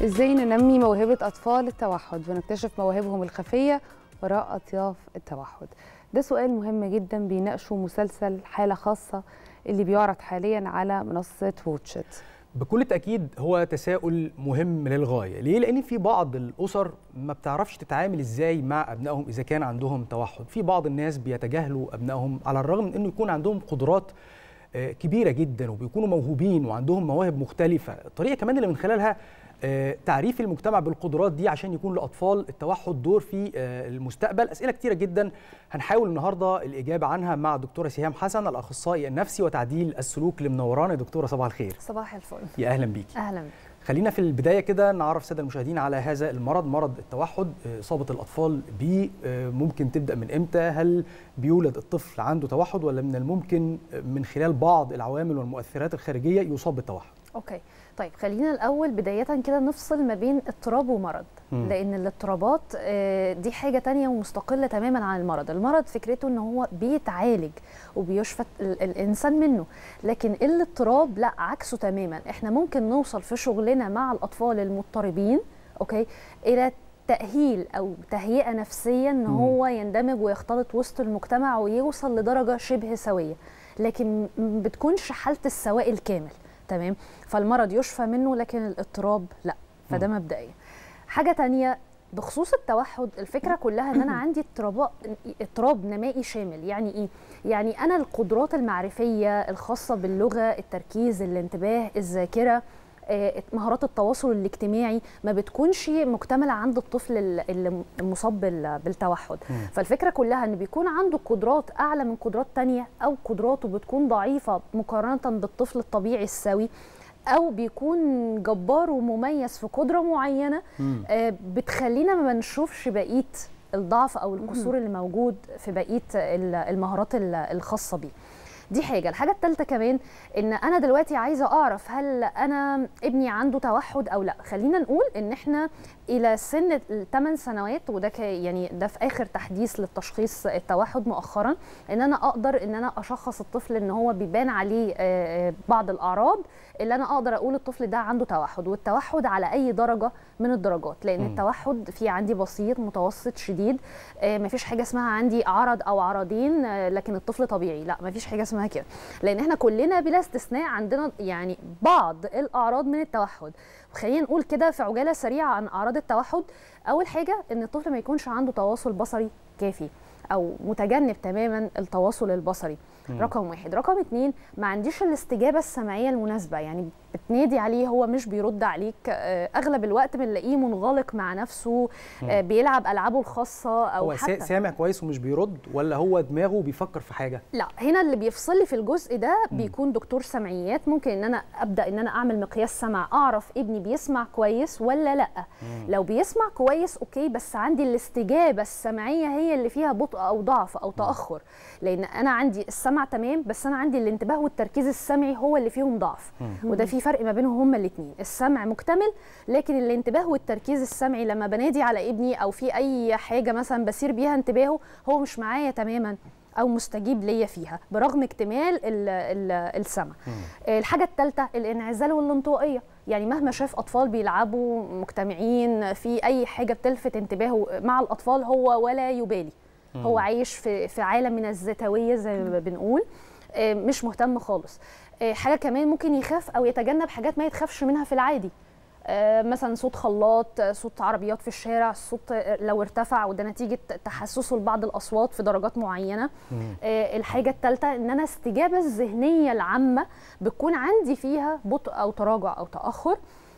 ازاي ننمي موهبة أطفال التوحد ونكتشف مواهبهم الخفية وراء أطياف التوحد ده سؤال مهم جدا بيناقشه مسلسل حالة خاصة اللي بيعرض حاليا على منصة ووتشت بكل تأكيد هو تساؤل مهم للغاية ليه؟ لأن في بعض الأسر ما بتعرفش تتعامل إزاي مع أبنائهم إذا كان عندهم توحد في بعض الناس بيتجاهلوا أبنائهم على الرغم من أنه يكون عندهم قدرات آه، كبيرة جدا وبيكونوا موهوبين وعندهم مواهب مختلفة الطريقة كمان اللي من خلالها آه، تعريف المجتمع بالقدرات دي عشان يكون لأطفال التوحد دور في آه، المستقبل أسئلة كتيرة جدا هنحاول النهاردة الإجابة عنها مع الدكتورة سهام حسن الأخصائي النفسي وتعديل السلوك اللي منورانا دكتورة صباح الخير صباح الفل يا أهلا بيكي أهلا بك. خلينا في البداية كده نعرف السادة المشاهدين على هذا المرض مرض التوحد آه، إصابة الأطفال بيه آه، ممكن تبدأ من إمتى هل بيولد الطفل عنده توحد ولا من الممكن آه، من خلال بعض العوامل والمؤثرات الخارجية يصاب بالتوحد اوكي طيب خلينا الاول بدايه كده نفصل ما بين اضطراب ومرض مم. لان الاضطرابات آه، دي حاجه تانية ومستقله تماما عن المرض المرض فكرته ان هو بيتعالج وبيشفى ال- الانسان منه لكن الاضطراب لا عكسه تماما احنا ممكن نوصل في شغلنا مع الاطفال المضطربين اوكي الى تأهيل أو تهيئة نفسية إن مم. هو يندمج ويختلط وسط المجتمع ويوصل لدرجة شبه سوية لكن ما بتكونش حالة السواء الكامل تمام فالمرض يشفى منه لكن الاضطراب لا فده مبدئيا حاجة تانية بخصوص التوحد الفكرة كلها ان انا عندي اضطراب اضطراب نمائي شامل يعني ايه يعني انا القدرات المعرفية الخاصة باللغة التركيز الانتباه الذاكرة آه، مهارات التواصل الاجتماعي ما بتكونش مكتملة عند الطفل ال- اللي المصاب بال- بالتوحد مم. فالفكرة كلها ان بيكون عنده قدرات اعلى من قدرات تانية او قدراته بتكون ضعيفة مقارنة بالطفل الطبيعي السوي او بيكون جبار ومميز في قدرة معينة مم. آه، بتخلينا ما بنشوفش بقيه الضعف او القصور اللي موجود في بقيه ال- المهارات ال- الخاصه بيه دي حاجه الحاجه الثالثه كمان ان انا دلوقتي عايزه اعرف هل انا ابني عنده توحد او لا خلينا نقول ان احنا الى سن الثمان سنوات وده ك- يعني ده في اخر تحديث للتشخيص التوحد مؤخرا ان انا اقدر ان انا اشخص الطفل ان هو بيبان عليه آه، آه، بعض الاعراض اللي انا اقدر اقول الطفل ده عنده توحد والتوحد على اي درجه من الدرجات لان مم. التوحد في عندي بسيط متوسط شديد آه، مفيش حاجه اسمها عندي عرض او عرضين آه، لكن الطفل طبيعي لا مفيش حاجه اسمها كده لان احنا كلنا بلا استثناء عندنا يعني بعض الاعراض من التوحد وخلينا نقول كده في عجاله سريعه عن اعراض التوحد اول حاجه ان الطفل ما يكونش عنده تواصل بصري كافي او متجنب تماما التواصل البصري مم. رقم واحد رقم اتنين ما عنديش الاستجابه السمعيه المناسبه يعني بتنادي عليه هو مش بيرد عليك آه، اغلب الوقت بنلاقيه منغلق مع نفسه آه، بيلعب العابه الخاصه او هو سا- حتى سامع كويس ومش بيرد ولا هو دماغه بيفكر في حاجة لا هنا اللي بيفصل لي في الجزء ده بيكون دكتور سمعيات ممكن ان انا ابدا ان انا اعمل مقياس سمع اعرف ابني بيسمع كويس ولا لا لو بيسمع كويس اوكي بس عندي الاستجابه السمعيه هي اللي فيها بطء او ضعف او تاخر لان انا عندي السمع تمام بس انا عندي الانتباه والتركيز السمعي هو اللي فيهم ضعف وده في فرق ما بينهم هما الاثنين السمع مكتمل لكن الانتباه والتركيز السمعي لما بنادي على ابني او في اي حاجه مثلا بسير بيها انتباهه هو مش معايا تماما او مستجيب ليا فيها برغم اكتمال ال ال السمع آه، الحاجه الثالثه الانعزال والانطوائيه يعني مهما شاف اطفال بيلعبوا مجتمعين في اي حاجه بتلفت انتباهه مع الاطفال هو ولا يبالي هو عايش في في عالم من الذاتويه زي ما بنقول آه، مش مهتم خالص آه، حاجه كمان ممكن يخاف او يتجنب حاجات ما يتخافش منها في العادي آه، مثلا صوت خلاط آه، صوت عربيات في الشارع الصوت آه، لو ارتفع وده نتيجه تحسسه لبعض الاصوات في درجات معينه آه، الحاجه الثالثه ان انا استجابه الذهنيه العامه بتكون عندي فيها بطء او تراجع او تاخر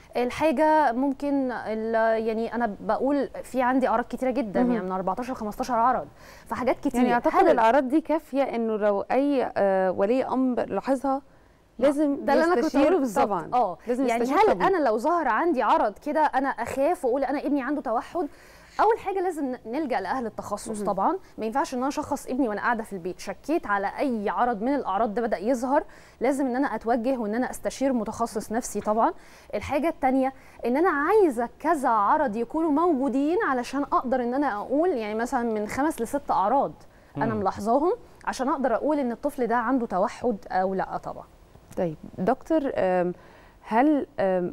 الحاجه ممكن ال- يعني انا بقول في عندي اعراض كتيره جدا مهم. يعني من 14 ل 15 عرض فحاجات كتير يعني اعتقد هل- الاعراض دي كافيه انه لو اي آه، ولي امر لاحظها لازم ده اللي انا كنت يستشير بقوله بالظبط طبعا اه لازم يعني يستشير هل طبيب. انا لو ظهر عندي عرض كده انا اخاف واقول انا ابني عنده توحد اول حاجه لازم ن- نلجا لاهل التخصص مهم. طبعا ما ينفعش ان انا اشخص ابني وانا قاعده في البيت شكيت على اي عرض من الاعراض ده بدا يظهر لازم ان انا اتوجه وان انا استشير متخصص نفسي طبعا الحاجه الثانيه ان انا عايزه كذا عرض يكونوا موجودين علشان اقدر ان انا اقول يعني مثلا من خمس لست اعراض انا مم. ملاحظاهم عشان اقدر اقول ان الطفل ده عنده توحد او لا طبعا طيب دكتور آم، هل آم،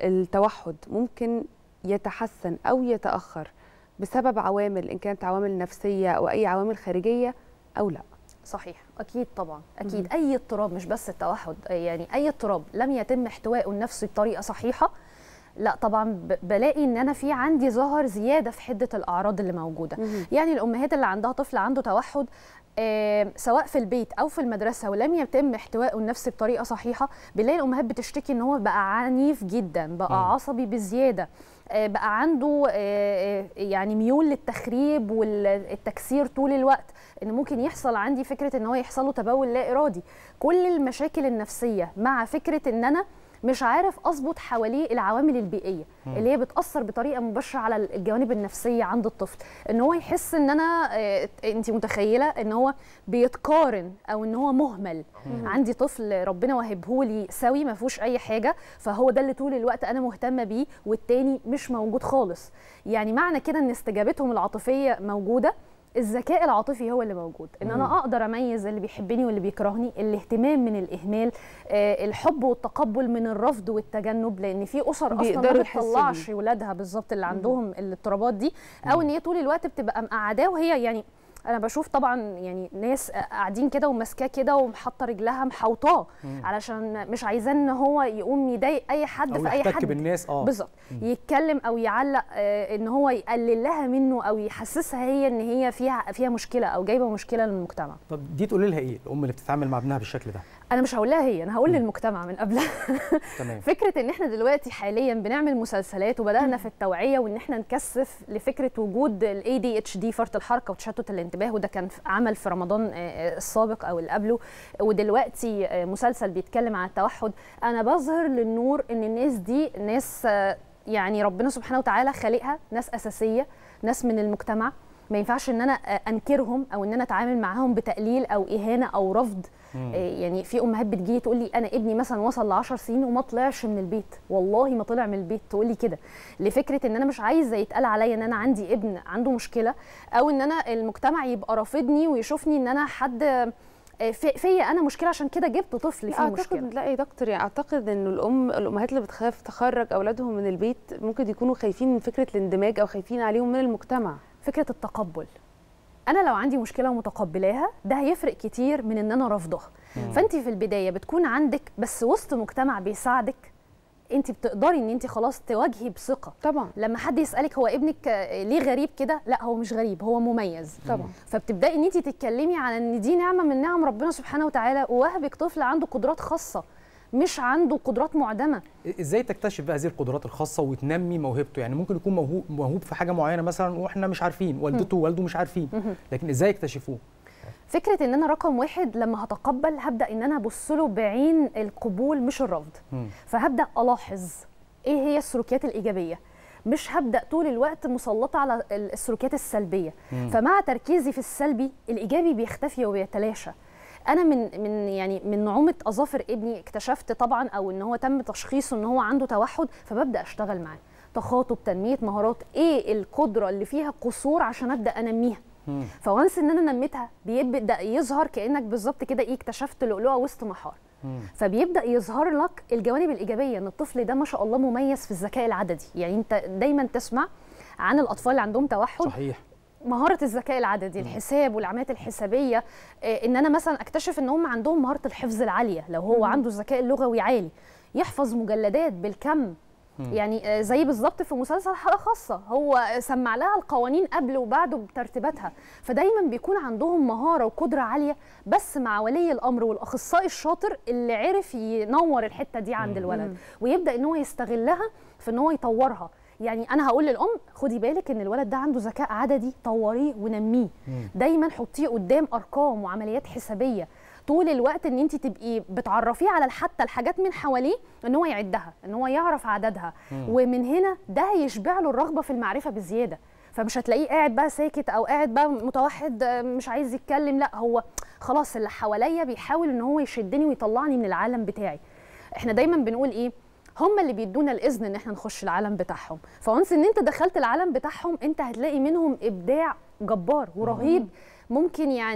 التوحد ممكن يتحسن او يتاخر بسبب عوامل ان كانت عوامل نفسيه او اي عوامل خارجيه او لا صحيح اكيد طبعا اكيد اي اضطراب مش بس التوحد يعني اي اضطراب لم يتم احتوائه النفسي بطريقه صحيحه لا طبعا ب- بلاقي ان انا في عندي ظهر زياده في حده الاعراض اللي موجوده مهم. يعني الامهات اللي عندها طفل عنده توحد آه، سواء في البيت او في المدرسه ولم يتم احتوائه النفسي بطريقه صحيحه بنلاقي الامهات بتشتكي ان هو بقى عنيف جدا بقى مم. عصبي بزياده آه، بقى عنده آه، آه، يعني ميول للتخريب والتكسير طول الوقت ان ممكن يحصل عندي فكره ان هو يحصل له تبول لا ارادي كل المشاكل النفسيه مع فكره ان انا مش عارف اظبط حواليه العوامل البيئيه مم. اللي هي بتاثر بطريقه مباشره على الجوانب النفسيه عند الطفل ان هو يحس ان انا انت متخيله ان هو بيتقارن او ان هو مهمل مم. عندي طفل ربنا وهبهولي سوي ما فيهوش اي حاجه فهو ده اللي طول الوقت انا مهتمه بيه والتاني مش موجود خالص يعني معنى كده ان استجابتهم العاطفيه موجوده الذكاء العاطفي هو اللي موجود ان انا مم. اقدر اميز اللي بيحبني واللي بيكرهني الاهتمام من الاهمال آه، الحب والتقبل من الرفض والتجنب لان في اسر اصلا بيقدروا ما يحسوا بتطلعش بيه. ولادها بالظبط اللي عندهم الاضطرابات دي او ان هي طول الوقت بتبقى مقعداه وهي يعني انا بشوف طبعا يعني ناس قاعدين كده وماسكاه كده ومحطه رجلها محوطاه مم. علشان مش عايزاه ان هو يقوم يضايق اي حد او في اي يحتك حد بالناس اه بالظبط مم. يتكلم او يعلق آه، ان هو يقلل لها منه او يحسسها هي ان هي فيها فيها مشكله او جايبه مشكله للمجتمع طب دي تقولي لها ايه الام اللي بتتعامل مع ابنها بالشكل ده انا مش هقول لها هي انا هقول مم. للمجتمع من قبلها تمام فكره ان احنا دلوقتي حاليا بنعمل مسلسلات وبدانا في التوعيه وان احنا نكثف لفكره وجود الاي دي اتش دي فرط الحركه وتشتت الانتباه وده كان في- عمل في رمضان آه، آه، السابق او اللي قبله ودلوقتي آه، مسلسل بيتكلم عن التوحد انا بظهر للنور ان الناس دي ناس آه، يعني ربنا سبحانه وتعالى خالقها ناس اساسيه ناس من المجتمع ما ينفعش ان انا آه، انكرهم او ان انا اتعامل معاهم بتقليل او اهانه او رفض مم. إيه يعني في امهات بتجي تقول لي انا ابني مثلا وصل ل 10 سنين وما طلعش من البيت والله ما طلع من البيت تقول لي كده لفكره ان انا مش عايزه يتقال عليا ان انا عندي ابن عنده مشكله او ان انا المجتمع يبقى رافضني ويشوفني ان انا حد آه، في- فيا انا مشكله عشان كده جبت طفل فيه اعتقد مشكله لا يا دكتور يعني اعتقد انه الام الامهات اللي بتخاف تخرج اولادهم من البيت ممكن يكونوا خايفين من فكره الاندماج او خايفين عليهم من المجتمع فكره التقبل انا لو عندي مشكله ومتقبلاها ده هيفرق كتير من ان انا رافضاها مم. فانت في البدايه بتكون عندك بس وسط مجتمع بيساعدك انت بتقدري ان انت خلاص تواجهي بثقه طبعا لما حد يسالك هو ابنك آه، ليه غريب كده لا هو مش غريب هو مميز طبعا فبتبداي ان انت تتكلمي عن ان دي نعمه من نعم ربنا سبحانه وتعالى ووهبك طفل عنده قدرات خاصه مش عنده قدرات معدمه ازاي تكتشف بقى هذه القدرات الخاصه وتنمي موهبته يعني ممكن يكون موهوب موهوب في حاجه معينه مثلا واحنا مش عارفين والدته ووالده مش عارفين مهم. لكن ازاي يكتشفوه فكره ان انا رقم واحد لما هتقبل هبدا ان انا ابص له بعين القبول مش الرفض مم. فهبدا الاحظ ايه هي السلوكيات الايجابيه مش هبدا طول الوقت مسلطه على ال- السلوكيات السلبيه مم. فمع تركيزي في السلبي الايجابي بيختفي وبيتلاشى انا من من يعني من نعومه اظافر ابني اكتشفت طبعا او ان هو تم تشخيصه ان هو عنده توحد فببدا اشتغل معاه تخاطب تنميه مهارات ايه القدره اللي فيها قصور عشان ابدا انميها مم. فوانس ان انا نميتها بيبدا يظهر كانك بالظبط كده ايه اكتشفت لؤلؤه وسط محار مم. فبيبدا يظهر لك الجوانب الايجابيه ان الطفل ده ما شاء الله مميز في الذكاء العددي يعني انت دايما تسمع عن الاطفال اللي عندهم توحد صحيح مهاره الذكاء العددي الحساب والعمليات الحسابيه آه، ان انا مثلا اكتشف ان هم عندهم مهاره الحفظ العاليه لو هو عنده الذكاء اللغوي عالي يحفظ مجلدات بالكم يعني آه، زي بالظبط في مسلسل حاله خاصه هو سمع لها القوانين قبل وبعد بترتيباتها فدايما بيكون عندهم مهاره وقدره عاليه بس مع ولي الامر والاخصائي الشاطر اللي عرف ينور الحته دي عند الولد ويبدا ان هو يستغلها في ان هو يطورها يعني انا هقول للام خدي بالك ان الولد ده عنده ذكاء عددي طوريه ونميه دايما حطيه قدام ارقام وعمليات حسابيه طول الوقت ان انت تبقي بتعرفيه على حتى الحاجات من حواليه ان هو يعدها ان هو يعرف عددها ومن هنا ده هيشبع له الرغبه في المعرفه بزياده فمش هتلاقيه قاعد بقى ساكت او قاعد بقى متوحد آه، مش عايز يتكلم لا هو خلاص اللي حواليا بيحاول ان هو يشدني ويطلعني من العالم بتاعي احنا دايما بنقول ايه هم اللي بيدونا الاذن ان احنا نخش العالم بتاعهم فونس ان انت دخلت العالم بتاعهم انت هتلاقي منهم ابداع جبار ورهيب ممكن يعني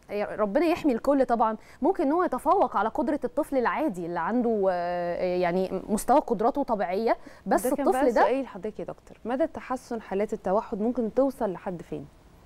ربنا يحمي الكل طبعا ممكن ان هو يتفوق على قدره الطفل العادي اللي عنده آه، يعني مستوى قدراته طبيعيه بس ده كان الطفل بقى ده سؤالي لحضرتك يا دكتور مدى تحسن حالات التوحد ممكن توصل لحد فين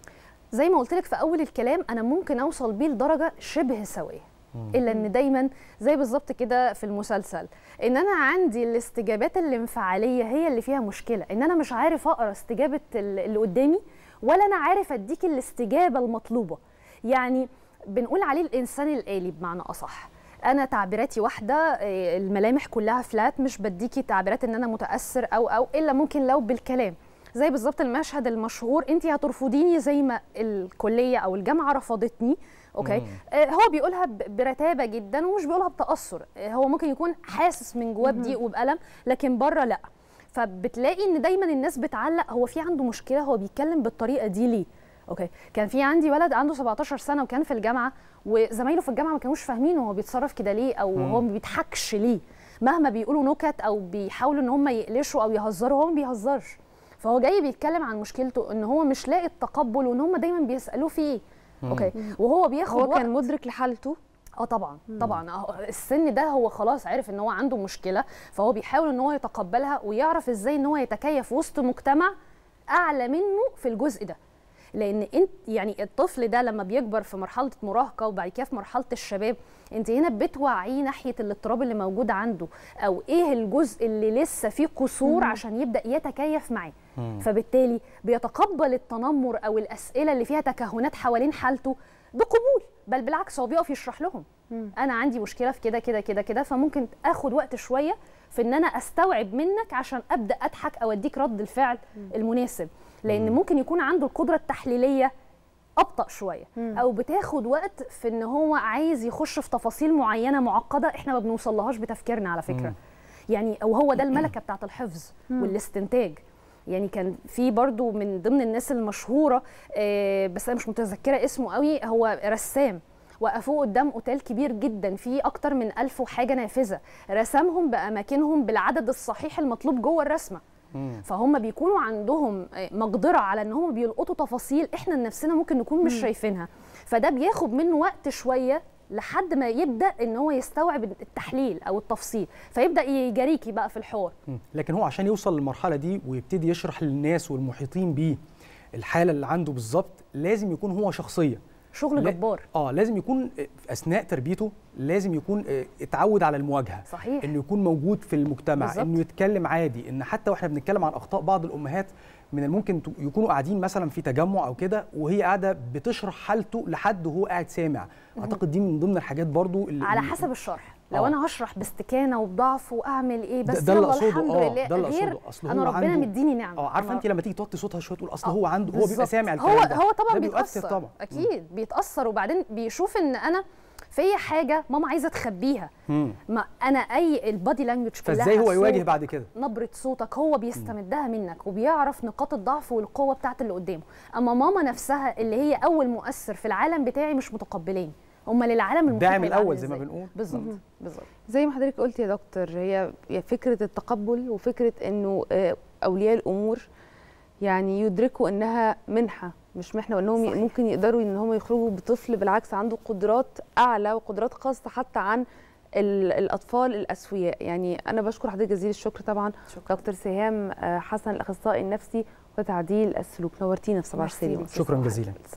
زي ما قلت لك في اول الكلام انا ممكن اوصل بيه لدرجه شبه سويه الا ان دايما زي بالظبط كده في المسلسل ان انا عندي الاستجابات الانفعاليه هي اللي فيها مشكله ان انا مش عارف اقرا استجابه ال- اللي قدامي ولا انا عارف اديك الاستجابه المطلوبه يعني بنقول عليه الانسان الالي بمعنى اصح انا تعبيراتي واحده إيه، الملامح كلها فلات مش بديكي تعبيرات ان انا متاثر او او الا ممكن لو بالكلام زي بالظبط المشهد المشهور انت هترفضيني زي ما الكليه او الجامعه رفضتني اوكي آه هو بيقولها ب- برتابه جدا ومش بيقولها بتاثر آه هو ممكن يكون حاسس من جواه بضيق وبالم لكن بره لا فبتلاقي ان دايما الناس بتعلق هو في عنده مشكله هو بيتكلم بالطريقه دي ليه اوكي كان في عندي ولد عنده 17 سنه وكان في الجامعه وزمايله في الجامعه ما كانوش فاهمين هو بيتصرف كده ليه او هو ما بيضحكش ليه مهما بيقولوا نكت او بيحاولوا ان هم يقلشوا او يهزروا هو ما بيهزرش فهو جاي بيتكلم عن مشكلته ان هو مش لاقي التقبل وان هم دايما بيسالوه في ايه اوكي وهو بياخد هو وقت كان مدرك لحالته اه طبعا طبعا أهو السن ده هو خلاص عارف ان هو عنده مشكله فهو بيحاول ان هو يتقبلها ويعرف ازاي ان هو يتكيف وسط مجتمع اعلى منه في الجزء ده لان انت يعني الطفل ده لما بيكبر في مرحله مراهقه وبعد كده في مرحله الشباب انت هنا بتوعيه ناحيه الاضطراب اللي موجود عنده او ايه الجزء اللي لسه فيه قصور عشان يبدا يتكيف معاه فبالتالي بيتقبل التنمر او الاسئله اللي فيها تكهنات حوالين حالته بقبول بل بالعكس هو بيقف يشرح لهم انا عندي مشكله في كده كده كده كده فممكن اخد وقت شويه في ان انا استوعب منك عشان ابدا اضحك او اديك رد الفعل المناسب لان ممكن يكون عنده القدره التحليليه ابطا شويه او بتاخد وقت في ان هو عايز يخش في تفاصيل معينه معقده احنا ما بنوصلهاش بتفكيرنا على فكره يعني او هو ده الملكه بتاعه الحفظ والاستنتاج يعني كان في برضو من ضمن الناس المشهوره آه، بس انا مش متذكره اسمه قوي هو رسام وقفوه قدام اوتيل كبير جدا فيه اكتر من ألف وحاجه نافذه رسمهم باماكنهم بالعدد الصحيح المطلوب جوه الرسمه فهم بيكونوا عندهم آه، مقدره على ان هم بيلقطوا تفاصيل احنا نفسنا ممكن نكون مش شايفينها فده بياخد منه وقت شويه لحد ما يبدا ان هو يستوعب التحليل او التفصيل فيبدا يجاريكي بقى في الحوار مم. لكن هو عشان يوصل للمرحله دي ويبتدي يشرح للناس والمحيطين بيه الحاله اللي عنده بالظبط لازم يكون هو شخصيه شغل لا- جبار اه لازم يكون آه، في اثناء تربيته لازم يكون آه، اتعود على المواجهه صحيح انه يكون موجود في المجتمع بالظبط. انه يتكلم عادي ان حتى واحنا بنتكلم عن اخطاء بعض الامهات من الممكن ت- يكونوا قاعدين مثلا في تجمع او كده وهي قاعده بتشرح حالته لحد وهو قاعد سامع اعتقد دي من ضمن الحاجات برضو اللي على اللي- حسب الشرح لو آه. انا هشرح باستكانه وبضعف واعمل ايه بس ده اللي يلا اقصده الحمد اه لله ده اللي غير اقصده اصل انا هو ربنا عنده مديني نعمه اه عارفه أنا انت لما تيجي توطي صوتها شويه تقول اصل آه، هو عنده هو بيبقى بالظبط. سامع هو الكلام ده هو طبعا ده بيؤثر بيتاثر طبعا اكيد بيتاثر وبعدين بيشوف ان انا في حاجه ماما عايزه تخبيها مم. ما انا اي البادي لانجوج كلها فازاي هو يواجه صوت، بعد كده نبره صوتك هو بيستمدها منك وبيعرف نقاط الضعف والقوه بتاعت اللي قدامه اما ماما نفسها اللي هي اول مؤثر في العالم بتاعي مش متقبلين هم للعالم المحيط الداعم هيبقى عامل الاول زي ما إزاي؟ بنقول بالظبط بالظبط زي ما حضرتك قلت يا دكتور هي هي فكره التقبل وفكره انه آه، اولياء الامور يعني يدركوا انها منحه مش محنه وانهم صحيح. ممكن يقدروا ان هم يخرجوا بطفل بالعكس عنده قدرات اعلى وقدرات خاصه حتى عن ال- الاطفال الاسوياء يعني انا بشكر حضرتك جزيل الشكر طبعا شكرا دكتور سهام آه، حسن الاخصائي النفسي وتعديل السلوك نورتينا في صباح ميرسي الخير ليكي. شكرا جزيلا